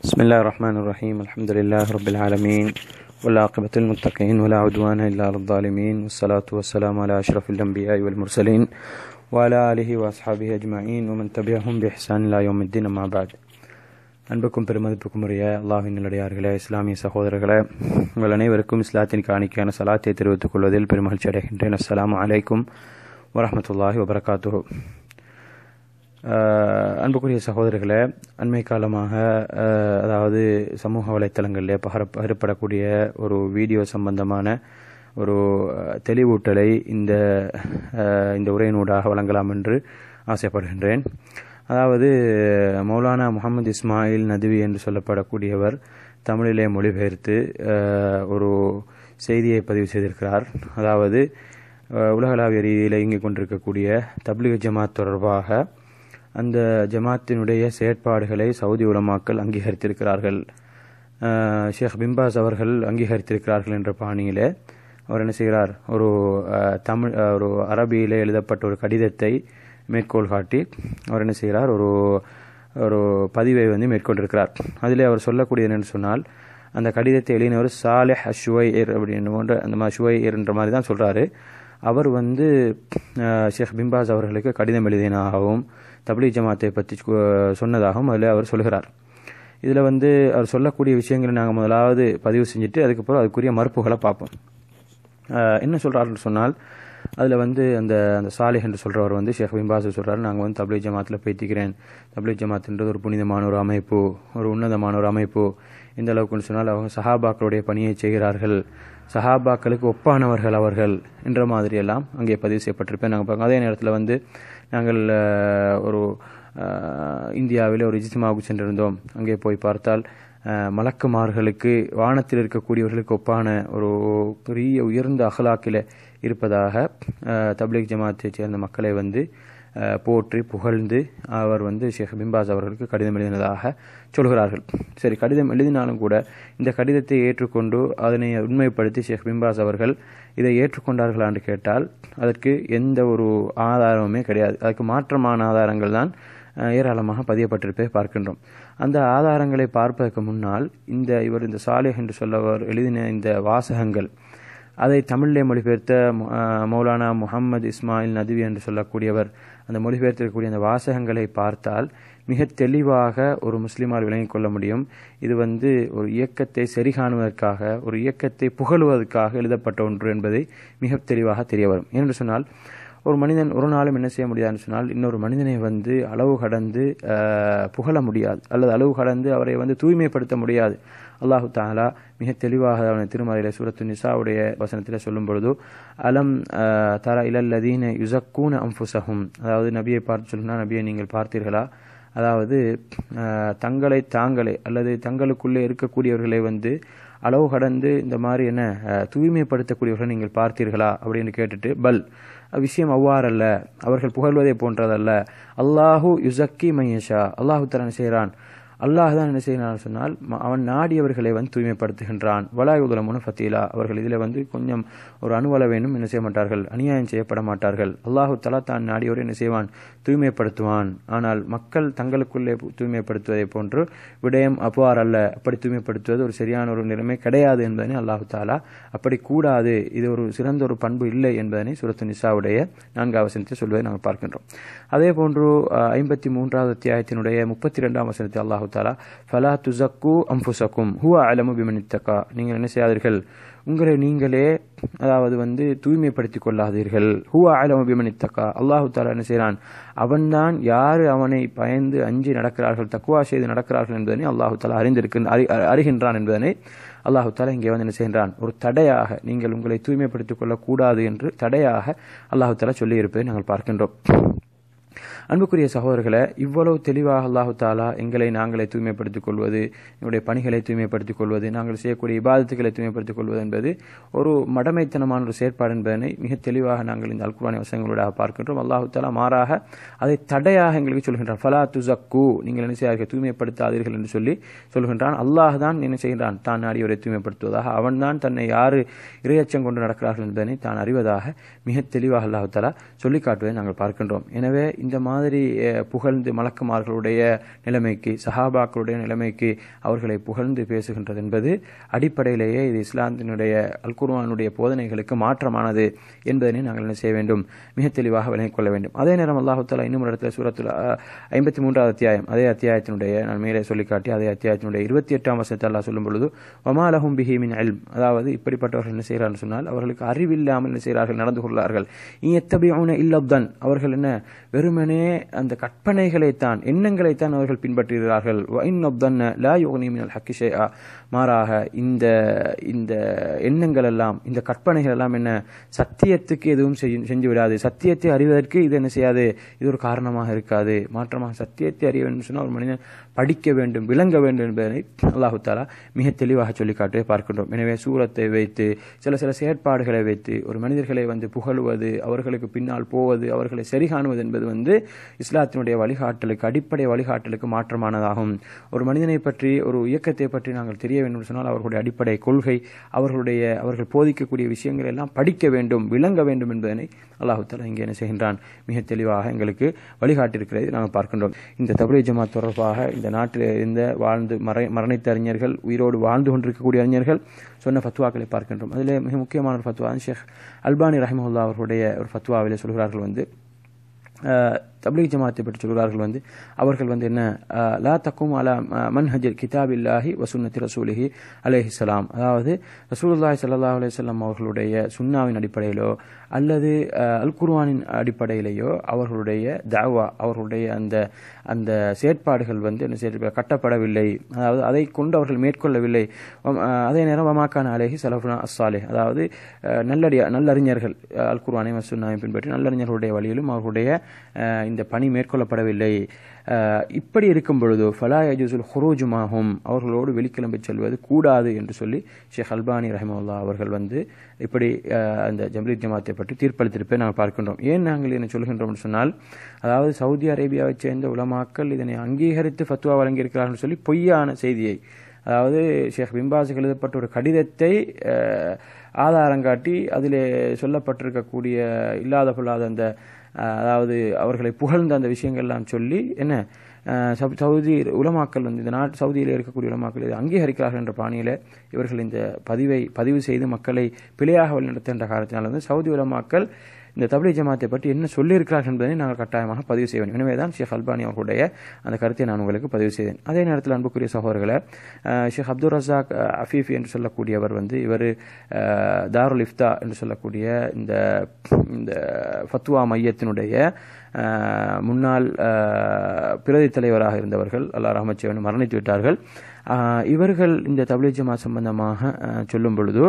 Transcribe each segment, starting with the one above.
بسم الله الرحمن الرحيم الحمد لله رب العالمين والعاقبة للمتقين ولا عدوان إلا على الظالمين والصلاة والسلام على أشرف الأنبياء والمرسلين وعلى آله وأصحابه أجمعين ومن تبعهم بإحسان إلى يوم الدين أما بعد அன்புக்கும் பெருமதிப்புக்கும் உரிய அல்லாஹின் நல்லடியார்களே இஸ்லாமிய சகோதரர்களே உங்கள் அனைவருக்கும் இஸ்லாத்தின் காணிக்கையான சலாத்தை தெரிவித்துக் கொள்வதில் பெருமகிழ்ச்சி அடைகின்றேன் அஸ்ஸலாமு அலைக்கும் வரஹமத்துல்லாஹி வபரகாத்துஹு அஹ் அன்புக்குரிய சகோதரர்களே அண்மை காலமாக அஹ், அதாவது சமூக வலைத்தளங்களில் பகர பகிரப்படக்கூடிய ஒரு வீடியோ சம்பந்தமான ஒரு அஹ், தெளிவூட்டலை இந்த அஹ், இந்த உரையினூடாக வழங்கலாம் என்று ஆசைப்படுகின்றேன் அதாவது மௌலானா முகமது இஸ்மாயில் நதுவி என்று சொல்லப்படக்கூடியவர் தமிழிலே மொழிபெயர்த்து அஹ், ஒரு செய்தியை பதிவு செய்திருக்கிறார் அதாவது அஹ், உலகளாவிய ரீதியில் இயங்கிக் கொண்டிருக்கக்கூடிய தப்லிக் ஜமாத் தொடர்பாக அந்த ஜமாத்தினுடைய செயற்பாடுகளை சவுதி உலமாக்கள் அங்கீகரித்திருக்கிறார்கள் அஹ், ஷேக் பிம்பாஸ் அவர்கள் அங்கீகரித்திருக்கிறார்கள் என்ற பாணியிலே அவர் என்ன செய்கிறார் ஒரு அஹ், தமிழ் அஹ், ஒரு அரபியிலே எழுதப்பட்ட ஒரு கடிதத்தை மேற்கோள் காட்டி அவர் என்ன செய்கிறார் ஒரு ஒரு பதிவை வந்து மேற்கொண்டிருக்கிறார் அதிலே அவர் சொல்லக்கூடியது என்னன்னு சொன்னால் அந்த கடிதத்தை எழுதினவர் சாலிஹ் அஷ்வைர் அப்படின்னு போன்ற அந்த மாதிரி ஷுவைர் என்ற மாதிரி தான் சொல்றாரு அவர் வந்து அஹ், ஷேக் பிம்பாஸ் அவர்களுக்கு கடிதம் எழுதினாகவும் தப்லீ ஜமாத்தை பற்றி கு- சொன்னதாகவும் அதில் அவர் சொல்கிறார் இதில் வந்து அவர் சொல்லக்கூடிய விஷயங்களை நாங்கள் முதலாவது பதிவு செஞ்சுட்டு அதுக்கப்புறம் அதுக்குரிய மறுப்புகளை பார்ப்போம் அஹ், என்ன சொல்கிறாருன்னு சொன்னால் அதில் வந்து அந்த அந்த சாலிஹ் என்று சொல்கிறவர் வந்து ஷேக் பிம்பாஸ் சொல்கிறார் நாங்கள் வந்து தப்லீ ஜமாத்தில் பேத்திக்கிறேன் தப்லீ ஜமாத்ன்றது ஒரு புனிதமான ஒரு அமைப்பு ஒரு உன்னதமான ஒரு அமைப்பு இந்த அளவுக்குன்னு சொன்னால் அவங்க சஹாபாக்களுடைய பணியை செய்கிறார்கள் சஹாபாக்களுக்கு ஒப்பானவர்கள் அவர்கள் என்ற மாதிரியெல்லாம் அங்கே பதிவு செய்யப்பட்டிருப்பேன் நாங்கள் பார்க்க அதே நேரத்தில் வந்து நாங்கள் அஹ், ஒரு அஹ், இந்தியாவில் ஒரு இஜ்திமாவுக்கு சென்றிருந்தோம் அங்கே போய் பார்த்தால் அஹ், மலக்குமார்களுக்கு வானத்தில் இருக்கக்கூடியவர்களுக்கு ஒப்பான ஒரு பெரிய உயர்ந்த அகலாக்கில் இருப்பதாக அஹ், தப்லீக் ஜமாத்தைச் சேர்ந்த மக்களை வந்து அஹ், போற்றி புகழ்ந்து அவர் வந்து ஷேக் பிம்பாஸ் அவர்களுக்கு கடிதம் எழுதினதாக சொல்கிறார்கள் சரி கடிதம் எழுதினாலும் கூட இந்த கடிதத்தை ஏற்றுக்கொண்டு அதனை உண்மைப்படுத்தி ஷேக் பிம்பாஸ் அவர்கள் இதை ஏற்றுக்கொண்டார்களா என்று கேட்டால் அதற்கு எந்த ஒரு ஆதாரமுமே கிடையாது அதுக்கு மாற்றமான ஆதாரங்கள் தான் அஹ், ஏராளமாக பதியப்பட்டிருப்பதை பார்க்கின்றோம் அந்த ஆதாரங்களை பார்ப்பதற்கு முன்னால் இந்த இவர் இந்த சாலிஹ் என்று சொல்லவர் எழுதின இந்த வாசகங்கள் அதை தமிழிலே மொழிபெயர்த்த மு- அஹ் மௌலானா முஹம்மது இஸ்மாயில் நதுவி என்று சொல்லக்கூடியவர் அந்த மொழிபெயர்த்திருக்கக்கூடிய அந்த வாசகங்களை பார்த்தால் மிக தெளிவாக ஒரு முஸ்லிமால் விளங்கிக் கொள்ள முடியும் இது வந்து ஒரு இயக்கத்தை சரிகாணுவதற்காக ஒரு இயக்கத்தை புகழுவதற்காக எழுதப்பட்ட ஒன்று என்பதை மிக தெளிவாக தெரிய வரும் ஏனென்று சொன்னால் ஒரு மனிதன் ஒரு நாளும் என்ன செய்ய முடியாதுன்னு சொன்னால் இன்னொரு மனிதனை வந்து அளவு கடந்து அஹ், புகழ முடியாது அல்லது அளவு கடந்து அவரை வந்து தூய்மைப்படுத்த முடியாது அல்லாஹு தாலா மிக தெளிவாக அவனை திருமலையில சூரத்து நிசாவுடைய வசனத்தில் சொல்லும் பொழுது அலம் அஹ், தர இலல்லதீன யுசக்கூன அம்புசஹும் அதாவது நபியை பார்த்து சொல்லுனா நபியை நீங்கள் பார்த்தீர்களா அதாவது அஹ், தங்களை தாங்களே அல்லது தங்களுக்குள்ளே இருக்கக்கூடியவர்களை வந்து அளவு கடந்து இந்த மாதிரி என்ன அஹ், தூய்மைப்படுத்தக்கூடியவர்களை நீங்கள் பார்த்தீர்களா அப்படின்னு கேட்டுட்டு பல் விஷயம் அவ்வாறல்ல அவர்கள் புகழ்வதை போன்றதல்ல அல்லாஹு யுசக்கி மையஷா அல்லாஹு தலா என்ன செய்கிறான் அல்லாஹ் தான் என்ன செய்கிறான் சொன்னால் ம- அவன் நாடியவர்களை வந்து தூய்மைப்படுத்துகின்றான் வலாயுதலமுன ஃபத்தீலா அவர்கள் இதில் வந்து கொஞ்சம் ஒரு அணுவளவேனும் என்ன செய்ய மாட்டார்கள் அநியாயம் செய்யப்பட மாட்டார்கள் அல்லாஹு தலா தான் நாடியோரை என்ன செய்வான் தூய்மைப்படுத்துவான் ஆனால் மக்கள் தங்களுக்குள்ளே பு- தூய்மைப்படுத்துவதை போன்று விடயம் அவ்வாறு அல்ல அப்படி தூய்மைப்படுத்துவது ஒரு சரியான ஒரு நிலைமை கிடையாது என்பதனை அல்லாஹு தாலா அப்படி கூடாது இது ஒரு சிறந்த ஒரு பண்பு இல்லை என்பதனை சுரத்து நிசாவுடைய நான்காவது வசனத்தை சொல்வதை நாங்கள் பார்க்கின்றோம் அதே போன்று ஐம்பத்தி மூன்றாவது அத்தியாயத்தினுடைய முப்பத்தி ரெண்டாம் வசனத்தை அல்லாஹு தாலா ஃபலா துசக்கு அம்புசக்கும் ஹுவ அலமு பிமனித்தக்கா நீங்கள் என்ன செய்யாதீர்கள் உங்களை நீங்களே அதாவது வந்து தூய்மைப்படுத்திக் கொள்ளாதீர்கள் ஹுவ அலமு பிமனித்தக்கா அல்லாஹு தாலா என்ன செய்கிறான் அவன்தான் யார் அவனை பயந்து அஞ்சி நடக்கிறார்கள் தக்குவா செய்து நடக்கிறார்கள் என்பதனை அல்லாஹு தாலா அறிந்திருக்கின்ற அறி- அறிகின்றான் என்பதனை அல்லாஹு தாலா இங்கே வந்து என்ன செய்கின்றான் ஒரு தடையாக நீங்கள் உங்களை தூய்மைப்படுத்திக் கொள்ளக்கூடாது என்று தடையாக அல்லாஹு தாலா சொல்லியிருப்பதை நாங்கள் பார்க்கின்றோம் அன்புக்குரிய சகோதரர்களே இவ்வளவு தெளிவாக அல்லாஹு தாலா எங்களை நாங்களே தூய்மைப்படுத்திக் கொள்வது எங்களுடைய பணிகளை தூய்மைப்படுத்திக் கொள்வது நாங்கள் செய்யக்கூடிய இபாதத்துகளை தூய்மைப்படுத்திக் கொள்வது என்பது ஒரு மடமைத்தனமான ஒரு செயற்பாடு என்பதனை மிக தெளிவாக நாங்கள் இந்த அல்குரானி வசங்களோட பார்க்கின்றோம் அல்லாஹு தாலா மாறாக அதை தடையாக எங்களுக்கு சொல்கின்றான் ஃபலா துசக்கு நீங்கள் என்ன செய்யார்கள் தூய்மைப்படுத்தாதீர்கள் என்று சொல்லி சொல்கின்றான் அல்லாஹ் தான் என்ன செய்கின்றான் தான் நாடியோரை தூய்மைப்படுத்துவதாக அவன் தான் தன்னை யாரு இரையச்சம் கொண்டு நடக்கிறார்கள் என்பதனை தான் அறிவதாக மிக தெளிவாக அல்லாஹு தாலா சொல்லி காட்டுவதை நாங்கள் பார்க்கின்றோம் எனவே இந்த மாதிரி மாதிரி அஹ், புகழ்ந்து மலக்குமார்களுடைய நிலைமைக்கு சஹாபாக்களுடைய நிலைமைக்கு அவர்களை புகழ்ந்து பேசுகின்றது என்பது அடிப்படையிலேயே இது இஸ்லாத்தினுடைய அல் குர்ஆனுடைய போதனைகளுக்கு மாற்றமானது என்பதனை நாங்கள் என்ன செய்ய வேண்டும் மிக தெளிவாக விளங்கிக் கொள்ள வேண்டும் அதே நேரம் அல்லாஹு தாலா இன்னும் ஒரு இடத்துல சூரத்துல ஐம்பத்தி மூன்றாவது அத்தியாயம் அதே அத்தியாயத்தினுடைய நான் மேலே சொல்லி காட்டி அதே அத்தியாயத்தினுடைய இருபத்தி எட்டாம் வருஷத்தை அல்லாஹ் சொல்லும் பொழுது ஒமாலஹும் பிஹி மின் அல்ம் அதாவது இப்படிப்பட்டவர்கள் என்ன செய்கிறார்கள் சொன்னால் அவர்களுக்கு அறிவில்லாமல் என்ன செய்கிறார்கள் நடந்து கொள்ளார்கள் இயத்தபியூன இல்லப்தன் அவர்கள் என்ன வெறுமனே அந்த கற்பனைகளைத்தான் எண்ணங்களைத்தான் அவர்கள் பின்பற்றுகிறார்கள் இன்னொப்தன் லா யுக்னி மினல் ஹக்கி ஷைஆ மாறாக இந்த இந்த எண்ணங்கள் எல்லாம் இந்த கற்பனைகள் எல்லாம் என்ன சத்தியத்துக்கு எதுவும் செய்ய- செஞ்சு விடாது சத்தியத்தை அறிவதற்கு இது என்ன செய்யாது இது ஒரு காரணமாக இருக்காது மாற்றமாக சத்தியத்தை அறிய வேண்டும் சொன்னால் ஒரு மனிதன் படிக்க வேண்டும் விளங்க வேண்டும் என்பதனை அல்லாஹு தாலா மிக தெளிவாக சொல்லி காட்டுவதை பார்க்கின்றோம் எனவே சூரத்தை வைத்து சில சில செயற்பாடுகளை வைத்து ஒரு மனிதர்களை வந்து புகழுவது அவர்களுக்கு பின்னால் போவது அவர்களை சரி காணுவது என்பது வந்து இஸ்லாத்தினுடைய வழிகாட்டலுக்கு அடிப்படை வழிகாட்டலுக்கு மாற்றமானதாகும் ஒரு மனிதனை பற்றி ஒரு இயக்கத்தை பற்றி நாங்கள் தெரிய வேண்டும் என்று சொன்னால் அவர்களுடைய அடிப்படை கொள்கை அவர்களுடைய அவர்கள் போதிக்கக்கூடிய விஷயங்கள் எல்லாம் படிக்க வேண்டும் விளங்க வேண்டும் என்பதனை அல்லாஹு தாலா இங்கே என்ன செய்கின்றான் மிக தெளிவாக எங்களுக்கு வழிகாட்டியிருக்கிறது நாங்கள் பார்க்கின்றோம் இந்த தபுரை ஜமாத் தொடர்பாக இந்த நாட்டில் இருந்த வாழ்ந்து மறை மரணித்த அறிஞர்கள் உயிரோடு வாழ்ந்து கொண்டிருக்கக்கூடிய அறிஞர்கள் சொன்ன ஃபத்வாக்களை பார்க்கின்றோம் அதில் மிக முக்கியமான ஒரு ஃபத்வா ஷேக் அல்பானி ரஹிமஹுல்லா அவர்களுடைய ஒரு ஃபத்வாவிலே சொல்கிறார்கள் வந்து அஹ், தப்லீக் ஜமாத்தை பற்றி சொல்கிறார்கள் வந்து அவர்கள் வந்து என்ன அஹ், லா தக்கும் அலா மன்ஹஜில் கிதாபில்லாஹி வசுன்னத்தி ரசூலிஹி அலைஹிஸ்ஸலாம் அதாவது ரசூலுல்லாஹி ஸல்லல்லாஹு அலைஹி வஸல்லம் அவர்களுடைய சுன்னாவின் அடிப்படையிலோ அல்லது அஹ், அல் குர்ஆனின் அடிப்படையிலேயோ அவர்களுடைய தாவா அவர்களுடைய அந்த அந்த செயற்பாடுகள் வந்து என்ன செய்ய கட்டப்படவில்லை அதாவது அதை கொண்டு அவர்கள் மேற்கொள்ளவில்லை வம்- அஹ், அதே நேரம் வமாக்கான அலேஹி சலஃபுனா அஸ்ஸாலே அதாவது அஹ், நல்லடியா நல்லறிஞர்கள் அஹ், அல் குர்ஆனை மசுன்னாவை பின்பற்றி நல்லறிஞர்களுடைய வழியிலும் அவர்களுடைய அஹ், இந்த பணி மேற்கொள்ளப்படவில்லை அஹ், இப்படி இருக்கும் பொழுது ஃபலா யஜூசுல் ஹுரூஜுமாகும் அவர்களோடு வெளிக்கிளம்பி செல்வது கூடாது என்று சொல்லி ஷேக் அல்பானி ரஹிமவுல்லா அவர்கள் வந்து இப்படி அஹ், அந்த ஜம்ரீத் ஜமாத்தை பற்றி தீர்ப்பளித்திருப்பதை நாங்கள் பார்க்கின்றோம் ஏன் நாங்கள் என்ன சொல்கின்றோம் என்று சொன்னால் அதாவது சவுதி அரேபியாவைச் சேர்ந்த உலமாக்கள் இதனை அங்கீகரித்து ஃபத்வா வழங்கியிருக்கிறார்கள் சொல்லி பொய்யான செய்தியை அதாவது ஷேக் பிம்பாஸுக்கு எழுதப்பட்ட ஒரு கடிதத்தை அஹ், ஆதாரம் காட்டி அதிலே சொல்லப்பட்டிருக்கக்கூடிய இல்லாத பொல்லாத அந்த அஹ், அதாவது அவர்களை புகழ்ந்த அந்த விஷயங்கள்லாம் சொல்லி என்ன அஹ், சவு- சவுதி உலமாக்கள் வந்து இந்த நாட்டு சவுதியில் இருக்கக்கூடிய உலமாக்கள் இதை அங்கீகரிக்கிறார்கள் என்ற பாணியில் இவர்கள் இந்த பதிவை பதிவு செய்து மக்களை பிழையாக வழிநடத்துகின்ற காரணத்தினால் வந்து சவுதி உலமாக்கள் இந்த தபிலி ஜமாத்தை பற்றி என்ன சொல்லியிருக்கிறார்கள் என்பதை நாங்கள் கட்டாயமாக பதிவு செய்ய வேண்டும் எனவே தான் ஷேக் அல்பானி அவர்களுடைய அந்த கருத்தை நான் உங்களுக்கு பதிவு செய்தேன் அதே நேரத்தில் அன்புக்குரிய சகோதரர்களை அஹ், ஷேக் அப்துல் ரசாக் அஹ், அஃபீஃபி என்று சொல்லக்கூடியவர் வந்து இவர் அஹ், தாருல் இஃப்தா என்று சொல்லக்கூடிய இந்த இந்த ஃபத்வா மையத்தினுடைய அஹ், முன்னாள் அஹ், பிரதி தலைவராக இருந்தவர்கள் அல்லா ரஹமச்சேவன் மரணித்து விட்டார்கள் அஹ், இவர்கள் இந்த தபிலி ஜமாத் சம்பந்தமாக அஹ், சொல்லும் பொழுது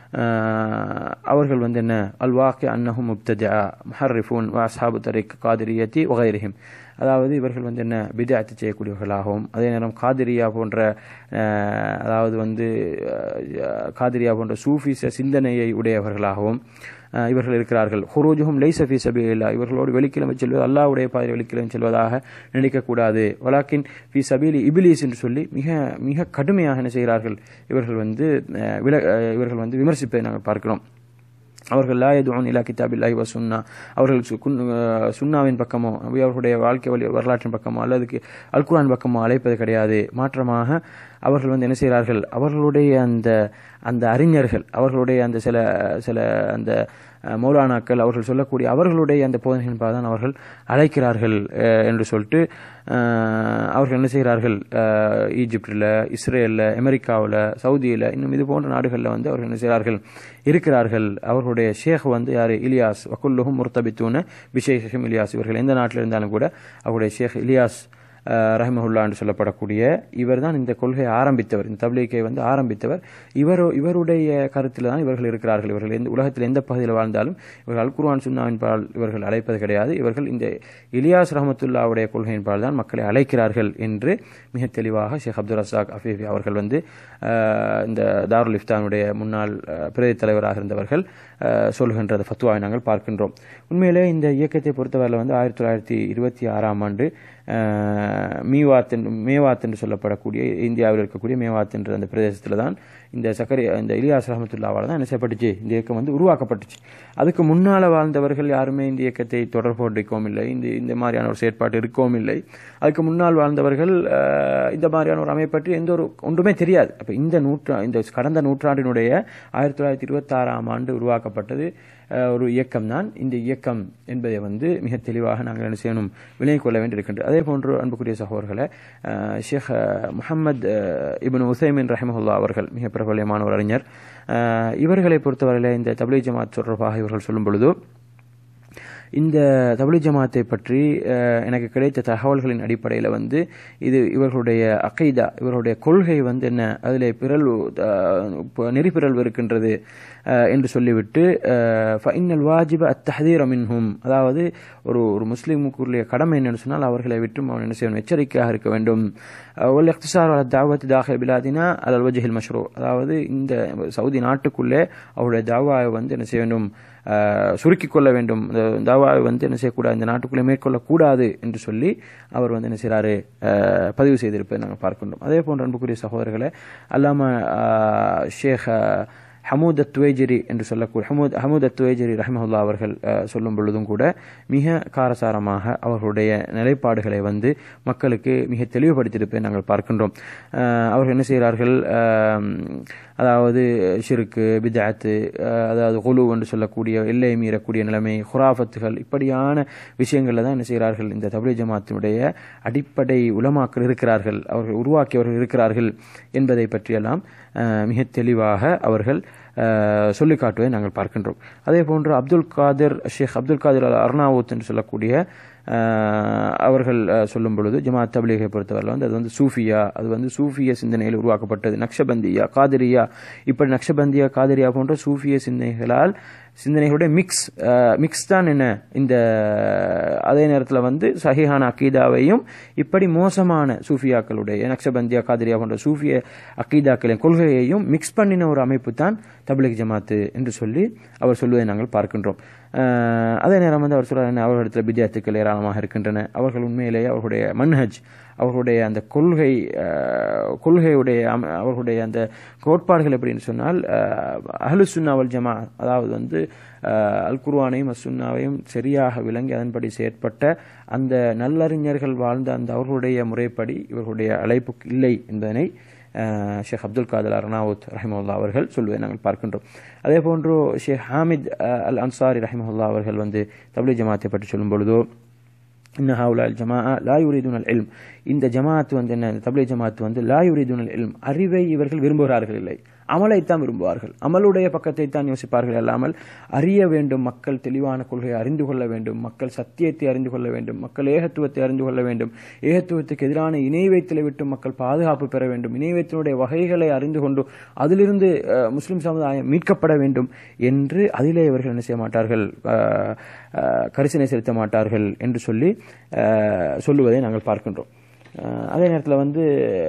ஆஹ் அவர்கள் வந்து என்ன அல்வாக்கி அன்னஹும் முப்தஜா முஹர்ரிஃபூன் வ அஸ்ஹாபு தரிக் காதிரியத்தி வகைரிஹிம் அதாவது இவர்கள் வந்து என்ன பிதாத்து செய்யக்கூடியவர்களாகவும் அதே நேரம் காதிரியா போன்ற ஆஹ் அதாவது வந்து ஆஹ் காதிரியா போன்ற சூஃபிச சிந்தனையை உடையவர்களாகவும் ஆஹ் இவர்கள் இருக்கிறார்கள் ஹுரூஜுஹும் லைசஃபி சபீலா இவர்களோடு வெளிக்கிழமை செல்வது அல்லாஹ்வுடைய பாதையில் வெளிக்கிழமை செல்வதாக நினைக்கக்கூடாது வலாக்கின் ஃபி சபீலி இபிலிஸ் என்று சொல்லி மிக மிக கடுமையாக என்ன செய்கிறார்கள் இவர்கள் வந்து ஆஹ் வில ஆஹ் இவர்கள் வந்து விமர்சிப்பதை நாங்கள் பார்க்கிறோம் அவர்கள் லா எதுவும் இலா கிதாபில்லாஹி வ சுன்னா அவர்கள் சு- குன்- அஹ் சுன்னாவின் பக்கமோ அவை அவர்களுடைய வாழ்க்கை வழி வரலாற்றின் பக்கமோ அல்லது கி- அல்குரான் பக்கமோ அழைப்பது கிடையாது மாற்றமாக அவர்கள் வந்து என்ன செய்கிறார்கள் அவர்களுடைய அந்த அந்த அறிஞர்கள் அவர்களுடைய அந்த சில சில அந்த அஹ், மௌலானாக்கள் அவர்கள் சொல்லக்கூடிய அவர்களுடைய அந்த போதனைகளின் தான் அவர்கள் அழைக்கிறார்கள் அஹ், என்று சொல்லிட்டு அஹ், அவர்கள் என்ன செய்கிறார்கள் அஹ், ஈஜிப்டில் இஸ்ரேலில் அமெரிக்காவில் சவுதியில் இன்னும் இது போன்ற நாடுகளில் வந்து அவர்கள் என்ன செய்கிறார்கள் இருக்கிறார்கள் அவர்களுடைய ஷேக் வந்து யார் இலியாஸ் வக்குல்லுஹும் முர்த்தபித்தூன பிஷேகம் இலியாஸ் இவர்கள் எந்த நாட்டில் இருந்தாலும் கூட அவருடைய ஷேக் இலியாஸ் அஹ், ரஹிமஹுல்லா என்று சொல்லப்படக்கூடிய இவர் தான் இந்த கொள்கையை ஆரம்பித்தவர் இந்த தப்லீக்கை வந்து ஆரம்பித்தவர் இவர் இவருடைய கருத்தில் தான் இவர்கள் இருக்கிறார்கள் இவர்கள் எந்த உலகத்தில் எந்த பகுதியில் வாழ்ந்தாலும் இவர்கள் அல் குர்ஆன் சுன்னாவின் பால் இவர்கள் அழைப்பது கிடையாது இவர்கள் இந்த இலியாஸ் ரஹமத்துல்லாவுடைய கொள்கையின் பால் தான் மக்களை அழைக்கிறார்கள் என்று மிக தெளிவாக ஷேக் அப்துல் ரசாக் அஃபீஃபி அவர்கள் வந்து அஹ், இந்த தாருல் இஃப்தானுடைய முன்னாள் அஹ், பிரதி தலைவராக இருந்தவர்கள் அஹ், சொல்கின்ற அந்த ஃபத்வாவை நாங்கள் பார்க்கின்றோம் உண்மையிலே இந்த இயக்கத்தை பொறுத்தவரையில் வந்து ஆயிரத்தி தொள்ளாயிரத்தி இருபத்தி ஆறாம் ஆண்டு அஹ், அஹ், மீவாத் என்று மேவாத் என்று சொல்லப்படக்கூடிய இந்தியாவில் இருக்கக்கூடிய மேவாத் என்ற அந்த பிரதேசத்தில் தான் இந்த சக்கரை இந்த இலியாஸ் ரஹமத்துல்லாவால் தான் என்ன செய்யப்பட்டுச்சு இந்த இயக்கம் வந்து உருவாக்கப்பட்டுச்சு அதுக்கு முன்னால் வாழ்ந்தவர்கள் யாருமே இந்த இயக்கத்தை தொடர்பு இல்லை இந்த இந்த மாதிரியான ஒரு செயற்பாடு இருக்கவும் இல்லை அதுக்கு முன்னால் வாழ்ந்தவர்கள் அஹ், இந்த மாதிரியான ஒரு அமைப்பை பற்றி எந்த ஒரு ஒன்றுமே தெரியாது அப்போ இந்த நூற்றா இந்த கடந்த நூற்றாண்டினுடைய ஆயிரத்தி தொள்ளாயிரத்தி இருபத்தாறாம் ஆண்டு உருவாக்கப்பட்டது அஹ், ஒரு இயக்கம் தான் இந்த இயக்கம் என்பதை வந்து மிக தெளிவாக நாங்கள் என்ன செய்யணும் விளங்கிக் கொள்ள வேண்டியிருக்கின்றது அதே போன்று அன்புக்குரிய சகோதரர்களை அஹ், ஷேக் அஹ், முஹம்மத் அஹ், இப்னு உசைமின் ரஹிமஹுல்லா அவர்கள் மிக பிரபல்யமான ஒரு அறிஞர் அஹ், இவர்களை பொறுத்தவரையில இந்த தபிலி ஜமாத் தொடர்பாக இவர்கள் சொல்லும் பொழுது இந்த தபிலி ஜமாத்தை பற்றி அஹ், எனக்கு கிடைத்த தகவல்களின் அடிப்படையில் வந்து இது இவர்களுடைய அகைதா இவர்களுடைய கொள்கை வந்து என்ன அதில் பிறல் அஹ், நெறிப்பிறல்வு இருக்கின்றது அஹ், என்று சொல்லிவிட்டு ஃபைனல் வாஜிப அத்தஹதீர மின்ஹும் அதாவது ஒரு ஒரு முஸ்லீமுக்குரிய கடமை என்னன்னு சொன்னால் அவர்களை விட்டும் அவன் என்ன செய்யணும் எச்சரிக்கையாக இருக்க வேண்டும் ஒல் எக்திசார் தாவத் தாஹில் பிலாதினா அல் வஜஹில் மஷ்ரூ அதாவது இந்த சவுதி நாட்டுக்குள்ளே அவருடைய தாவாவை வந்து என்ன செய்ய வேண்டும் அஹ், சுருக்கிக் கொள்ள வேண்டும் இந்த தாவாவை வந்து என்ன செய்யக்கூடாது இந்த நாட்டுக்குள்ளே மேற்கொள்ளக்கூடாது என்று சொல்லி அவர் வந்து என்ன செய்கிறாரு அஹ், பதிவு செய்திருப்பதை நாங்கள் பார்க்கின்றோம் அதே போன்ற அன்புக்குரிய சகோதரர்களை அல்லாம அஹ், ஷேக் அஹ், ஹமூத் அத்வேஜரி என்று சொல்லக்கூடிய ஹமூத் ஹமூத் அத்வேஜரி ரஹமஹுல்லா அவர்கள் அஹ், சொல்லும் பொழுதும் கூட மிக காரசாரமாக அவர்களுடைய நிலைப்பாடுகளை வந்து மக்களுக்கு மிக தெளிவுபடுத்தியிருப்பதை நாங்கள் பார்க்கின்றோம் அஹ், அவர்கள் என்ன செய்கிறார்கள் அஹ், அதாவது ஷிருக்கு பிதாத்து அதாவது குலு என்று சொல்லக்கூடிய எல்லை மீறக்கூடிய நிலைமை ஹுராஃபத்துகள் இப்படியான விஷயங்களில் தான் என்ன செய்கிறார்கள் இந்த தபிலி ஜமாத்தினுடைய அடிப்படை உலமாக்கள் இருக்கிறார்கள் அவர்கள் உருவாக்கியவர்கள் இருக்கிறார்கள் என்பதை பற்றியெல்லாம் அஹ், மிக தெளிவாக அவர்கள் அஹ், சொல்லிக் காட்டுவதை நாங்கள் பார்க்கின்றோம் அதே போன்று அப்துல் காதிர் ஷேக் அப்துல் காதிர் அல் அர்னாவுத் என்று சொல்லக்கூடிய அஹ், அவர்கள் அஹ், சொல்லும் பொழுது ஜமாத் தபிலீகை பொறுத்தவரை வந்து அது வந்து சூஃபியா அது வந்து சூஃபிய சிந்தனையில் உருவாக்கப்பட்டது நக்ஷபந்தியா காதிரியா இப்படி நக்ஷபந்தியா காதிரியா போன்ற சூஃபிய சிந்தனைகளால் சிந்தனைகளுடைய மிக்ஸ் மிக்ஸ் தான் என்ன இந்த அதே நேரத்தில் வந்து சஹிஹான அக்கீதாவையும் இப்படி மோசமான சூஃபியாக்களுடைய நக்ஷபந்தியா காதிரியா போன்ற சூஃபிய அக்கீதாக்களின் கொள்கையையும் மிக்ஸ் பண்ணின ஒரு அமைப்பு தான் தபிலிக் ஜமாத்து என்று சொல்லி அவர் சொல்வதை நாங்கள் பார்க்கின்றோம் அஹ், அதே நேரம் வந்து அவர் சொல்றாரு என்ன, அவர்களிடத்தில் பிஜாத்துக்கள் ஏராளமாக இருக்கின்றன அவர்கள் உண்மையிலேயே அவர்களுடைய மன்ஹஜ் அவர்களுடைய அந்த கொள்கை அஹ், கொள்கையுடைய அம- அவர்களுடைய அந்த கோட்பாடுகள் எப்படின்னு சொன்னால் அஹ்லு சுன்னாவல் ஜமா அதாவது வந்து அஹ், அல் குர்ஆனையும் அசுன்னாவையும் சரியாக விளங்கி அதன்படி செயற்பட்ட அந்த நல்லறிஞர்கள் வாழ்ந்த அந்த அவர்களுடைய முறைப்படி இவர்களுடைய அழைப்பு இல்லை என்பதனை அஹ், ஷேக் அப்துல் காதர் அர்னாவுத் ரஹிமவுல்லா அவர்கள் சொல்வதை நாங்கள் பார்க்கின்றோம் அதே போன்று ஷேக் ஹாமித் அஹ், அல் அன்சாரி ரஹிமவுல்லா அவர்கள் வந்து தப்லீக் ஜமாத்தை பற்றி சொல்லும் பொழுதோ இன்ன ஹவுலா ஜமா லா யுரீதுன் அல் இல்ம் இந்த ஜமாத் வந்து என்ன தப்லீக் ஜமாத் வந்து லா யுரீதுன் அல் இல்ம் அறிவை இவர்கள் விரும்புகிறார்கள் இல்லை அமலைத்தான் விரும்புவார்கள் அமலுடைய பக்கத்தை தான் யோசிப்பார்கள் அல்லாமல் அறிய வேண்டும் மக்கள் தெளிவான கொள்கையை அறிந்து கொள்ள வேண்டும் மக்கள் சத்தியத்தை அறிந்து கொள்ள வேண்டும் மக்கள் ஏகத்துவத்தை அறிந்து கொள்ள வேண்டும் ஏகத்துவத்துக்கு எதிரான இணை வைத்தலை விட்டு மக்கள் பாதுகாப்பு பெற வேண்டும் இணை வைத்தலுடைய வகைகளை அறிந்து கொண்டு அதிலிருந்து அஹ், முஸ்லிம் சமுதாயம் மீட்கப்பட வேண்டும் என்று அதிலே இவர்கள் என்ன செய்ய மாட்டார்கள் அஹ், அஹ், கரிசனை செலுத்த மாட்டார்கள் என்று சொல்லி அஹ், சொல்லுவதை நாங்கள் பார்க்கின்றோம் அஹ், அதே நேரத்தில் வந்து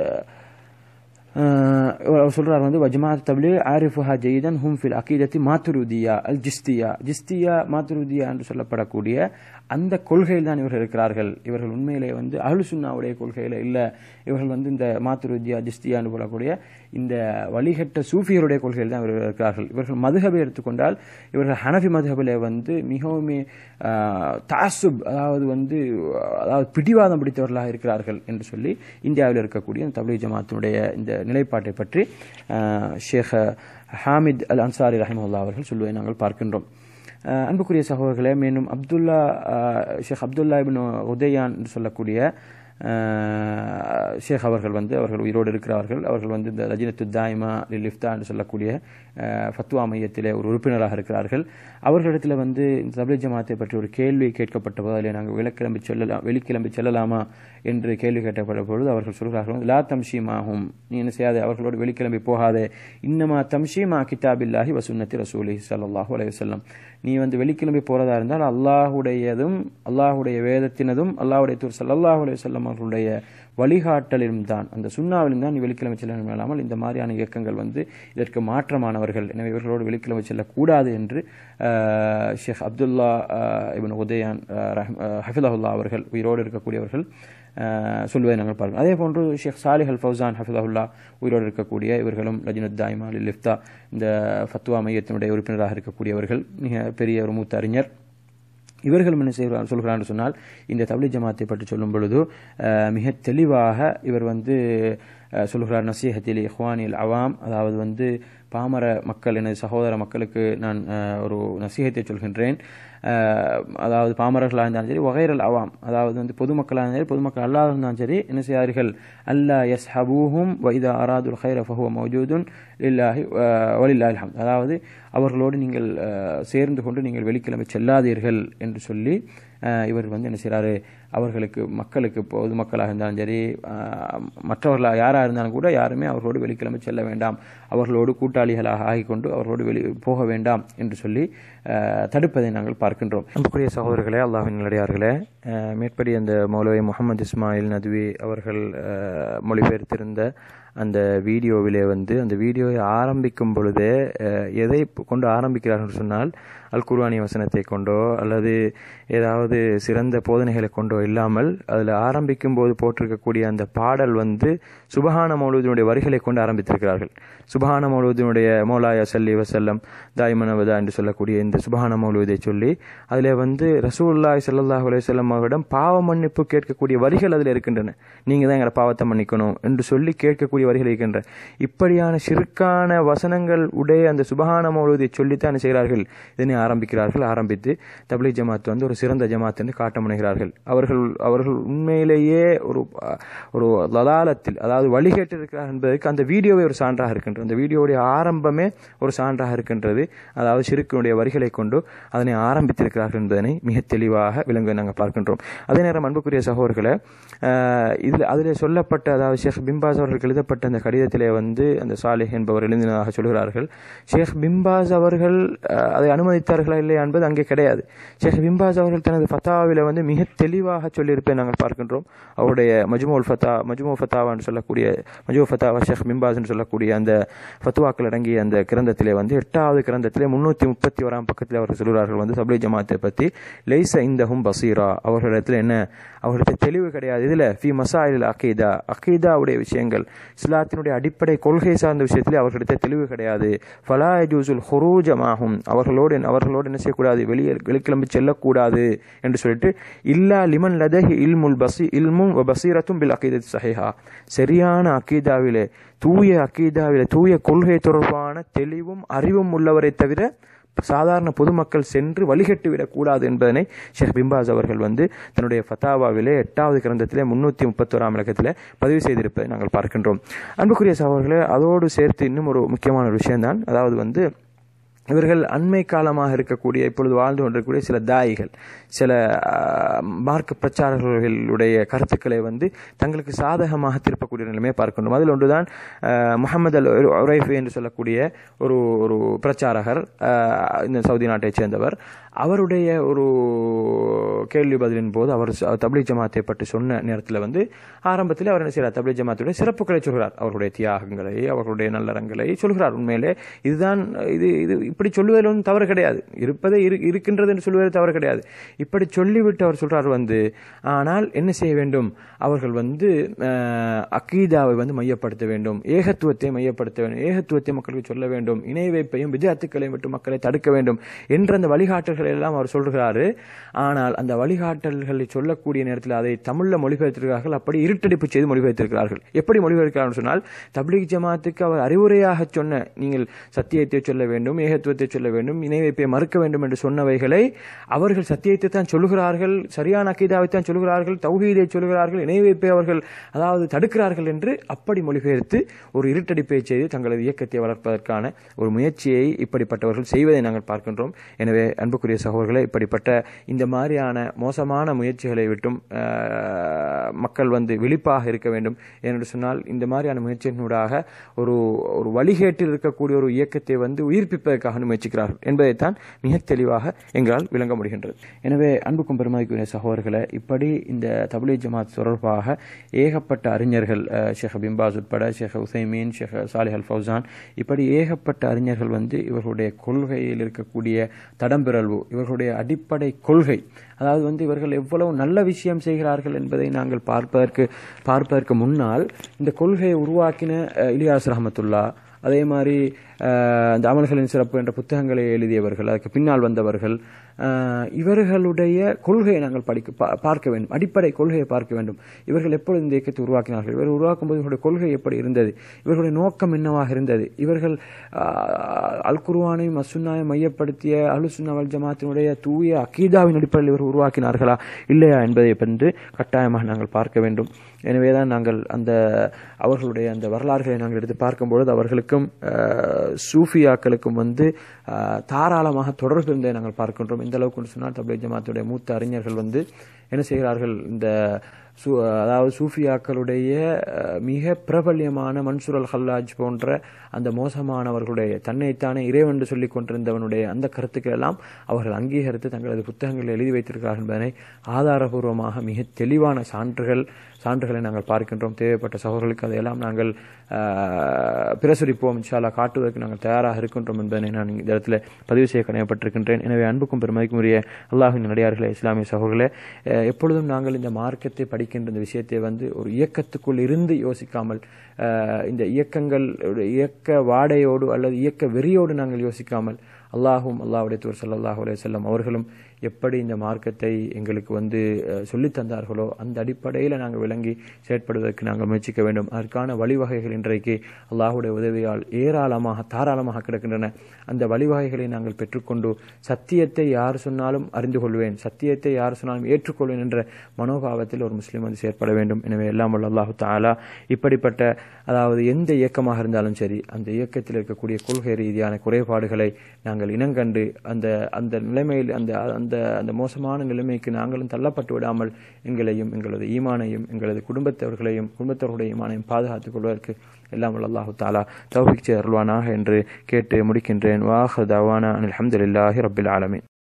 ஆஹ் அவர் சொல்றார் வந்து வஜ்மாத் தபிலி ஆரிஃபுஹா ஜெயிதன் ஹும் ஃபில் அகீதத்தி மாத்துருதியா அல் ஜிஸ்தியா ஜிஸ்தியா மாத்துருதியா என்று சொல்லப்படக்கூடிய அந்த கொள்கையில் தான் இவர்கள் இருக்கிறார்கள் இவர்கள் உண்மையிலே வந்து அஹ்லு சுன்னாவுடைய கொள்கையில இல்ல இவர்கள் வந்து இந்த மாத்துருதியா ஜிஸ்தியா என்று சொல்லக்கூடிய இந்த வழிகட்ட சூஃபியருடைய கொள்கையில் தான் இவர்கள் இருக்கிறார்கள் இவர்கள் மதுகபை எடுத்துக்கொண்டால் இவர்கள் ஹனஃபி மதுகபிலே வந்து மிகவும் தாசுப் அதாவது வந்து அதாவது பிடிவாதம் பிடித்தவர்களாக இருக்கிறார்கள் என்று சொல்லி இந்தியாவில் இருக்கக்கூடிய இந்த தபிலீக் ஜமாத்தினுடைய இந்த நிலைப்பாட்டை பற்றி அஹ், ஷேக் ஹாமித் அல் அன்சாரி ரஹிமஹுல்லா அவர்கள் சொல்வதை நாங்கள் பார்க்கின்றோம் அஹ், அன்புக்குரிய சகோதரர்களே மேலும் அப்துல்லா அஹ், ஷேக் அப்துல்லா இபின் உதயான் என்று சொல்லக்கூடிய அஹ், ஷேக் அவர்கள் வந்து அவர்கள் உயிரோடு இருக்கிறார்கள் அவர்கள் வந்து இந்த ரஜினத்து தாய்மா லிஃப்தா என்று சொல்லக்கூடிய அஹ், ஃபத்வா மையத்திலே ஒரு உறுப்பினராக இருக்கிறார்கள் அவர்களிடத்தில் வந்து இந்த தபிலீக் ஜமாத்தை பற்றி ஒரு கேள்வி கேட்கப்பட்ட போது அதில் நாங்கள் வெளிக்கிளம்பி செல்லலாம் வெளிக்கிளம்பி செல்லலாமா என்று கேள்வி கேட்கப்பட்ட பொழுது அவர்கள் சொல்கிறார்கள் லா தம்ஷீமாகும் நீ என்ன செய்யாதே அவர்களோடு வெளிக்கிளம்பி போகாதே இன்னமா தம்ஷீமா கிதாபில்லாஹி வசுன்னத்தி ரசூலி ஸல்லல்லாஹு அலைஹி வஸல்லம் நீ வந்து வெளிக்கிளம்பி போறதா இருந்தால் அல்லாஹுடையதும் அல்லாஹுடைய வேதத்தினதும் அல்லாஹுடைய தூர் ஸல்லல்லாஹு அலைஹி வஸல்லம் வஸல்லம் அவர்களுடைய வழிகாட்டலிலும் தான் அந்த சுண்ணாவிலும் தான் நீ வெள்ளிக்கிழமை செல்ல வேண்டும் இல்லாமல் இந்த மாதிரியான இயக்கங்கள் வந்து இதற்கு மாற்றமானவர்கள் எனவே இவர்களோடு வெள்ளிக்கிழமை செல்லக்கூடாது என்று அஹ், ஷேக் அப்துல்லா அஹ், இப்னு உதயான் அஹ், ரஹ்- அஹ், ஹஃபிதஹுல்லா அவர்கள் உயிரோடு இருக்கக்கூடியவர்கள் அஹ், சொல்வதை நாங்கள் பார்க்கிறோம் அதே போன்று ஷேக் சாலிஹ் அல் ஃபௌசான் ஹஃபிதஹுல்லா உயிரோடு இருக்கக்கூடிய இவர்களும் லஜினுத் தாய்மா அல் லிஃப்தா இந்த ஃபத்வா மையத்தினுடைய உறுப்பினராக இருக்கக்கூடியவர்கள் மிக பெரிய ஒரு மூத்த அறிஞர் இவர்களும் என்ன செய்கிறார் சொல்கிறான்னு சொன்னால் இந்த தபிலி ஜமாத்தை பற்றி சொல்லும் பொழுது அஹ், மிக தெளிவாக இவர் வந்து அஹ், சொல்கிறார் நசீஹத்தில் இஹ்வானில் அவாம் அதாவது வந்து பாமர மக்கள் எனது சகோதர மக்களுக்கு நான் அஹ், ஒரு நசீகத்தை சொல்கின்றேன் அஹ், அதாவது பாமரர்களாக இருந்தாலும் சரி வகைரல் அவாம் அதாவது வந்து பொதுமக்களாக இருந்தாலும் சரி பொதுமக்கள் அல்லாத இருந்தாலும் சரி என்ன செய்யார்கள் அல்லா எஸ் ஹபூஹும் வைதா அராதுல் ஹைர ஃபஹுவ மௌஜூதுன் லில்லாஹி வலில்லாஹில் ஹம்த் அதாவது அவர்களோடு நீங்கள் அஹ், சேர்ந்து கொண்டு நீங்கள் வெள்ளிக்கிழமை செல்லாதீர்கள் என்று சொல்லி அஹ், இவர் வந்து என்ன செய்கிறாரு அவர்களுக்கு மக்களுக்கு பொதுமக்களாக இருந்தாலும் சரி அஹ், மற்றவர்களாக யாராக இருந்தாலும் கூட யாருமே அவர்களோடு வெள்ளிக்கிழமை செல்ல வேண்டாம் அவர்களோடு கூட்டாளிகளாக ஆகிக்கொண்டு அவர்களோடு வெளி போக வேண்டாம் என்று சொல்லி அஹ், தடுப்பதை நாங்கள் பார்க்கின்றோம் அன்புக்குரிய சகோதரர்களே அல்லாஹின் நிலையார்களே அஹ், மேற்படி அந்த மௌலவி முகமது இஸ்மாயில் நதுவி அவர்கள் அஹ், மொழிபெயர்த்திருந்த அந்த வீடியோவிலே வந்து அந்த வீடியோவை ஆரம்பிக்கும் பொழுதே அஹ், எதை கொண்டு ஆரம்பிக்கிறார்கள் சொன்னால் அல் குர்ஆனி வசனத்தை கொண்டோ அல்லது ஏதாவது சிறந்த போதனைகளை கொண்டோ இல்லாமல் அதில் ஆரம்பிக்கும் போது போட்டிருக்கக்கூடிய அந்த பாடல் வந்து சுபஹான மௌலூதினுடைய வரிகளை கொண்டு ஆரம்பித்திருக்கிறார்கள் சுபஹான மௌலூதினுடைய மௌலாயா சல்லி வசல்லம் தாய்மனவதா என்று சொல்லக்கூடிய இந்த சுபஹான மௌலூதை சொல்லி அதில் வந்து ரசூல்லாய் சல்லாஹ் அலையம் அவரிடம் பாவ மன்னிப்பு கேட்கக்கூடிய வரிகள் அதில் இருக்கின்றன நீங்கள் தான் எங்களை பாவத்தை மன்னிக்கணும் என்று சொல்லி கேட்கக்கூடிய வரிகள் இருக்கின்றன இப்படியான சிறுக்கான வசனங்கள் உடைய அந்த சுபஹான மௌலூதை சொல்லித்தான் என்ன செய்கிறார்கள் இதனை ஆரம்பிக்கிறார்கள் ஆரம்பித்து தபிலி ஜமாத் வந்து ஒரு சிறந்த ஜமாத் என்று காட்ட முனைகிறார்கள் அவர்கள் அவர்கள் உண்மையிலேயே ஒரு அஹ், ஒரு லதாலத்தில் அதாவது வழிகேட்டு இருக்கிறார் என்பதற்கு அந்த வீடியோவே ஒரு சான்றாக இருக்கின்றது அந்த வீடியோவுடைய ஆரம்பமே ஒரு சான்றாக இருக்கின்றது அதாவது சிறுக்கினுடைய வரிகளை கொண்டு அதனை ஆரம்பித்திருக்கிறார்கள் என்பதனை மிக தெளிவாக விளங்க நாங்கள் பார்க்கின்றோம் அதே நேரம் அன்புக்குரிய சகோதரர்களை அஹ், இதில் அதில் சொல்லப்பட்ட அதாவது ஷேக் பிம்பாஸ் அவர்களுக்கு எழுதப்பட்ட அந்த கடிதத்திலே வந்து அந்த சாலிஹ் என்பவர் எழுதினதாக சொல்கிறார்கள் ஷேக் பிம்பாஸ் அவர்கள் அஹ், அதை அனுமதித்தார்களா இல்லையா என்பது அங்கே கிடையாது ஷேக் பிம்பாஸ் அவர்கள் தனது ஃபத்தாவில் வந்து மிக தெளிவாக சொல்லியிருப்பதை நாங்கள் பார்க்கின்றோம் அவருடைய மஜ்மூல் ஃபத்தா மஜ்மூ ஃபத்தாவான்னு சொல்லக்கூடிய மஜ்மூ ஃபத்தாவா ஷேக் பிம்பாஸ் என்று சொல்லக்கூடிய அந்த ஃபத்துவாக்கள் அடங்கிய அந்த கிரந்தத்திலே வந்து எட்டாவது கிரந்தத்திலே முன்னூற்றி முப்பத்தி ஓராம் பக்கத்தில் அவர்கள் சொல்கிறார்கள் வந்து சப்ளை ஜமாத்தை பற்றி லைச இந்தஹும் பசீரா அவர்களிடத்தில் என்ன அவர்களிடத்தில் தெளிவு கிடையாது இதில் ஃபி மசாயில் அகீதா அகீதாவுடைய விஷயங்கள் இஸ்லாத்தினுடைய அடிப்படை கொள்கை சார்ந்த விஷயத்தில் அவர்களிடத்தில் தெளிவு கிடையாது ஃபலா ஜூசுல் ஹுரூஜமாகும் அவர்களோடு அவர்களோடு என்ன செய்யக்கூடாது வெளியே வெளிக்கிளம்பி செல்லக்கூடாது என்று சொல்லிட்டு இல்லா லிமன் லதஹி இல்முல் பசி இல்மும் வ பசீரத்தும் பில் அகீதத் சஹிஹா சரியான அகீதாவிலே தூய அகீதாவிலே தூய கொள்கை தொடர்பான தெளிவும் அறிவும் உள்ளவரை தவிர சாதாரண பொதுமக்கள் சென்று வழிகட்டு விடக்கூடாது என்பதனை ஷேக் பிம்பாஸ் அவர்கள் வந்து தன்னுடைய ஃபத்தாவாவிலே எட்டாவது கிரந்தத்திலே முன்னூற்றி முப்பத்தோராம் இலக்கத்தில் பதிவு செய்திருப்பதை நாங்கள் பார்க்கின்றோம் அன்புக்குரிய சகோதரர்களே அதோடு சேர்த்து இன்னும் ஒரு முக்கியமான ஒரு விஷயம்தான் அதாவது வந்து இவர்கள் அண்மை காலமாக இருக்கக்கூடிய இப்பொழுது வாழ்ந்து கொண்டிருக்கக்கூடிய சில தாயிகள் சில ஆஹ், மார்க்க பிரச்சாரர்களுடைய கருத்துக்களை வந்து தங்களுக்கு சாதகமாக திருப்பக்கூடிய நிலைமையை பார்க்கின்றோம் அதில் ஒன்றுதான் ஆஹ், முகமது அல் உரைஃபி என்று சொல்லக்கூடிய ஒரு ஒரு பிரச்சாரகர் ஆஹ், இந்த சவுதி நாட்டைச் சேர்ந்தவர் அவருடைய ஒரு கேள்வி பதிலின் போது அவர் ச- தப்லீக் ஜமாத்தை பற்றி சொன்ன நேரத்தில் வந்து ஆரம்பத்தில் அவர் என்ன செய்கிறார் தப்லீக் ஜமாத்துடைய சிறப்புகளை சொல்கிறார் அவர்களுடைய தியாகங்களை அவர்களுடைய நல்லறங்களை சொல்கிறார் உண்மையிலே இதுதான் இது இது இப்படி சொல்லுவதில் ஒன்றும் தவறு கிடையாது இருப்பதே இரு இருக்கின்றது என்று சொல்வதில் தவறு கிடையாது இப்படி சொல்லிவிட்டு அவர் சொல்றார் வந்து ஆனால் என்ன செய்ய வேண்டும் அவர்கள் வந்து அஹ், அக்கீதாவை வந்து மையப்படுத்த வேண்டும் ஏகத்துவத்தை மையப்படுத்த வேண்டும் ஏகத்துவத்தை மக்களுக்கு சொல்ல வேண்டும் இணை வைப்பையும் விஜயத்துக்களையும் விட்டு மக்களை தடுக்க வேண்டும் என்ற அந்த வழிகாட்டல்களை எல்லாம் அவர் சொல்கிறாரு ஆனால் அந்த வழிகாட்டல்களை சொல்லக்கூடிய நேரத்தில் அதை தமிழில் மொழிபெயர்த்திருக்கிறார்கள் அப்படி இருட்டடிப்பு செய்து மொழிபெயர்த்திருக்கிறார்கள் எப்படி மொழிபெயர்க்கிறார்கள் சொன்னால் தப்லீக் ஜமாத்துக்கு அவர் அறிவுரையாக சொன்ன நீங்கள் சத்தியத்தை சொல்ல வேண்டும் ஏகத்துவத்தை சொல்ல வேண்டும் இணை வைப்பை மறுக்க வேண்டும் என்று சொன்னவைகளை அவர்கள் சத்தியத்தை தான் சொல்கிறார்கள் சரியான அக்கீதாவை தான் சொல்கிறார்கள் தௌஹீதை சொல்கிறார்கள் இணை வைப்பை அவர்கள் அதாவது தடுக்கிறார்கள் என்று அப்படி மொழிபெயர்த்து ஒரு இருட்டடிப்பை செய்து தங்களது இயக்கத்தை வளர்ப்பதற்கான ஒரு முயற்சியை இப்படிப்பட்டவர்கள் செய்வதை நாங்கள் பார்க்கின்றோம் எனவே அன்புக்குரிய சகோதரர்களே இப்படிப்பட்ட இந்த மாதிரியான மோசமான முயற்சிகளை விட்டும் அஹ், மக்கள் வந்து விழிப்பாக இருக்க வேண்டும் ஏனென்று சொன்னால் இந்த மாதிரியான முயற்சியினூடாக ஒரு ஒரு வழிகேட்டில் இருக்கக்கூடிய ஒரு இயக்கத்தை வந்து உயிர்ப்பிப்பதற்காக உருவாக முயற்சிக்கிறார்கள் என்பதைத்தான் மிக தெளிவாக எங்களால் விளங்க முடிகின்றது எனவே அன்புக்கும் பெருமதிக்குரிய சகோதரர்களை இப்படி இந்த தபிலி ஜமாத் தொடர்பாக ஏகப்பட்ட அறிஞர்கள் அஹ், ஷேக் பிம்பாஸ் உட்பட ஷேக் உசைமீன் ஷேக் சாலிஹ் அல் ஃபௌசான் இப்படி ஏகப்பட்ட அறிஞர்கள் வந்து இவர்களுடைய கொள்கையில் இருக்கக்கூடிய தடம்பிறழ்வு இவர்களுடைய அடிப்படை கொள்கை அதாவது வந்து இவர்கள் எவ்வளவு நல்ல விஷயம் செய்கிறார்கள் என்பதை நாங்கள் பார்ப்பதற்கு பார்ப்பதற்கு முன்னால் இந்த கொள்கையை உருவாக்கின அஹ், இலியாஸ் ரஹமத்துல்லா அதே மாதிரி அஹ், இந்த அமல்களின் சிறப்பு என்ற புத்தகங்களை எழுதியவர்கள் அதுக்கு பின்னால் வந்தவர்கள் அஹ், இவர்களுடைய கொள்கையை நாங்கள் படிக்க பா- பார்க்க வேண்டும் அடிப்படை கொள்கையை பார்க்க வேண்டும் இவர்கள் எப்பொழுது இந்த இயக்கத்தை உருவாக்கினார்கள் இவர்கள் உருவாக்கும் போது இவர்களுடைய கொள்கை எப்படி இருந்தது இவர்களுடைய நோக்கம் என்னவாக இருந்தது இவர்கள் அஹ், அல் குர்ஆனையும் அசுன்னாயும் மையப்படுத்திய அலுசுன்னா வல் ஜமாத்தினுடைய தூய அகீதாவின் அடிப்படையில் இவர்கள் உருவாக்கினார்களா இல்லையா என்பதை பற்றி கட்டாயமாக நாங்கள் பார்க்க வேண்டும் எனவேதான் நாங்கள் அந்த அவர்களுடைய அந்த வரலாறுகளை நாங்கள் எடுத்து பார்க்கும்பொழுது அவர்களுக்கும் அஹ், சூஃபியாக்களுக்கும் வந்து அஹ், தாராளமாக தொடர்பு இருந்ததை நாங்கள் பார்க்கின்றோம் இந்த அளவுக்கு சொன்னால் தபிலீக் ஜமாத்துடைய மூத்த அறிஞர்கள் வந்து என்ன செய்கிறார்கள் இந்த சூ அதாவது சூஃபியாக்களுடைய அஹ், மிக பிரபல்யமான மன்சூர் அல் ஹல்லாஜ் போன்ற அந்த மோசமானவர்களுடைய தன்னைத்தானே இறைவென்று சொல்லிக் கொண்டிருந்தவனுடைய அந்த கருத்துக்கள் எல்லாம் அவர்கள் அங்கீகரித்து தங்களது புத்தகங்களில் எழுதி வைத்திருக்கிறார்கள் என்பதனை ஆதாரபூர்வமாக மிக தெளிவான சான்றுகள் சான்றுகளை நாங்கள் பார்க்கின்றோம் தேவைப்பட்ட சகோதரர்களுக்கு அதையெல்லாம் நாங்கள் அஹ், பிரசுரிப்போம் இன்ஷால்லா காட்டுவதற்கு நாங்கள் தயாராக இருக்கின்றோம் என்பதனை நான் இந்த இடத்துல பதிவு செய்ய கடமைப்பட்டிருக்கின்றேன் எனவே அன்புக்கும் பெருமதிக்கும் உரிய அல்லாஹின் நடிகார்களே இஸ்லாமிய சகோதரர்களே அஹ், எப்பொழுதும் நாங்கள் இந்த மார்க்கத்தை படிக்கின்ற இந்த விஷயத்தை வந்து ஒரு இயக்கத்துக்குள் இருந்து யோசிக்காமல் அஹ், இந்த இயக்கங்கள் இயக்க வாடையோடு அல்லது இயக்க வெறியோடு நாங்கள் யோசிக்காமல் அல்லாஹும் அல்லாஹ்வுடைய தூர் ஸல்லல்லாஹு அலைஹி வஸல்லம் அவர்களும் எப்படி இந்த மார்க்கத்தை எங்களுக்கு வந்து அஹ், சொல்லித் தந்தார்களோ அந்த அடிப்படையில் நாங்கள் விளங்கி செயற்படுவதற்கு நாங்கள் முயற்சிக்க வேண்டும் அதற்கான வழிவகைகள் இன்றைக்கு அல்லாஹ்வுடைய உதவியால் ஏராளமாக தாராளமாக கிடக்கின்றன அந்த வழிவகைகளை நாங்கள் பெற்றுக்கொண்டு சத்தியத்தை யார் சொன்னாலும் அறிந்து கொள்வேன் சத்தியத்தை யார் சொன்னாலும் ஏற்றுக்கொள்வேன் என்ற மனோபாவத்தில் ஒரு முஸ்லீம் வந்து செயற்பட வேண்டும் எனவே எல்லாம் வல்ல அல்லாஹு தாலா இப்படிப்பட்ட அதாவது எந்த இயக்கமாக இருந்தாலும் சரி அந்த இயக்கத்தில் இருக்கக்கூடிய கொள்கை ரீதியான குறைபாடுகளை நாங்கள் இனங்கண்டு அந்த அந்த நிலைமையில் அந்த அந்த அந்த மோசமான நிலைமைக்கு நாங்களும் தள்ளப்பட்டு விடாமல் எங்களையும் எங்களது ஈமானையும் எங்களது குடும்பத்தவர்களையும் குடும்பத்தவர்களுடைய ஈமானையும் பாதுகாத்துக் கொள்வதற்கு எல்லாம் வல்ல அல்லாஹு தாலா தௌஃபிக் அருள்வானாக என்று கேட்டு முடிக்கின்றேன் வாஹ் தவானா அல்ஹம்துலில்லாஹி ரப்பில் ஆலமீன்